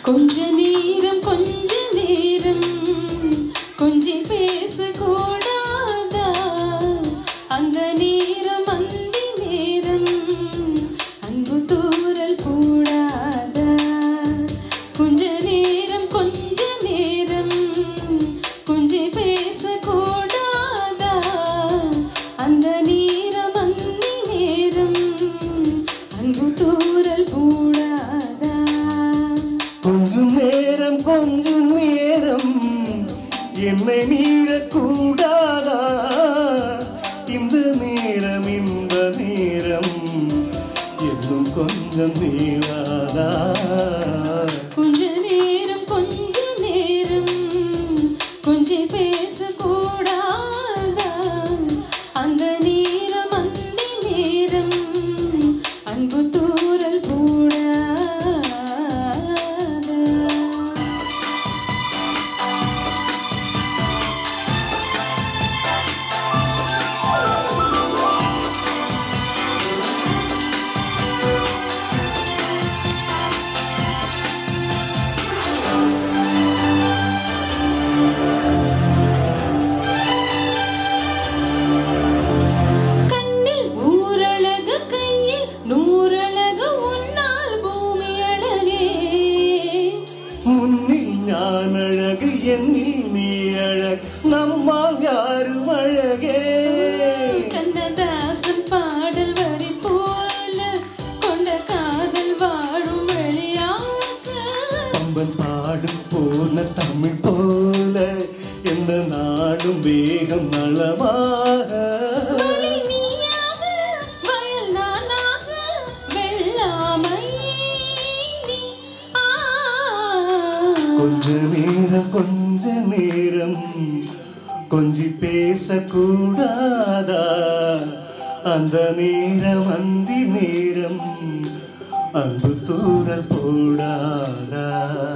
கொஞ்ச நேரம் கொஞ்ச நேரம் கொஞ்சி பேச கூடாதா அந்த நேரம் அந்தி நேரம் அன்பு தூரல் கூடாதா கொஞ்ச நேரம் கொஞ்ச நேரம் கொஞ்சி பேச கூடாதா அந்த நேரம் அந்தி நேரம் அன்பு தூரல் கூடாதா கொஞ்சம் நேரம் கொஞ்சம் நேரம் என்னை மீறக்கூடாதா இந்த நேரம் இந்த நேரம் இன்னும் கொஞ்சம் நீராதா கொஞ்ச நேரம் கொஞ்ச நேரம் கொஞ்சி பேச கூடாதா அந்த நேரம் அந்த நேரம் அன்பு தூரல் கூடாதா கண்ணில் ஊரழகு கையில் நூறழகு உன்னால் பூமி அழகே முன்னில் ஞான அழகு என்னில் நீ அழகு நம்மால் யாரும் அழகே கண்ணதாசன் பாடல் வரி போல கொண்ட காதல் வாழும் வழியாக பம்பன் பாடும் போன தமிழ் போல எந்த நாடும் வேகம் நலமாக மழை நீயாக வயல் நானாக வெள்ளாமை நீ ஆ கொஞ்ச நேரம் கொஞ்ச நேரம் கொஞ்சி பேசக்கூடாதா அந்த நேரம் அந்தி நேரம் அன்பு தூரல் போடாதா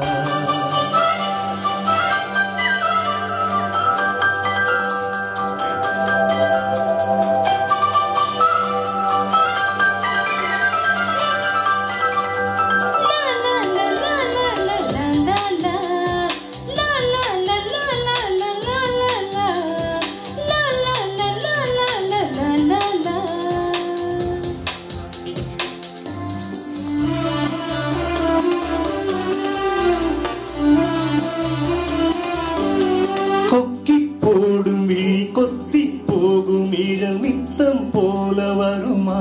கொக்கி போடும் விழி கொத்தி போகும் இழல் நித்தம் போல வருமா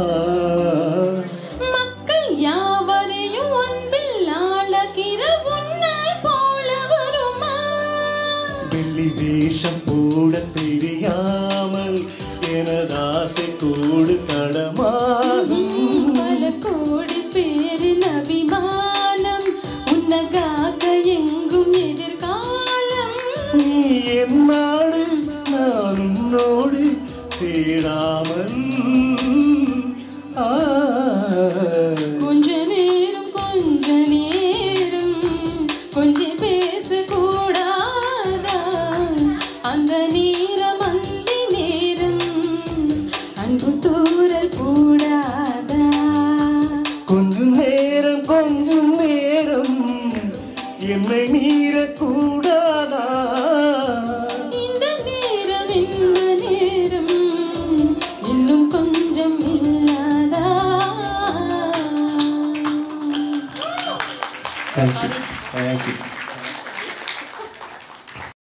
மக்கள் யாவரையும் அன்பில் ஆளகிற உன்னை போல வருமா வெள்ளி வேஷம் போட தெரியாமல் எனதாசை கூடு கடமாகும் பல கோடி பேரின் அபிமானம் உன்னகாக்க எங்கும் எதிர்காலம் நீ என்னாடு நான் உன்னோடு தேடாமல் ஆ, கொஞ்ச நேரம் கொஞ்ச நேரம் கொஞ்சம் பேச கூடாதா அந்த நேரம் அந்த நேரம் அன்பு தூரல் கூடாதா கொஞ்சம் நேரம் கொஞ்சம் நேரம் என்னை மீறக்கூடாதா இந்த நேரம் இந்த நேரம் இன்னும் கொஞ்சம் இல்லாதா Thank you. Thank you.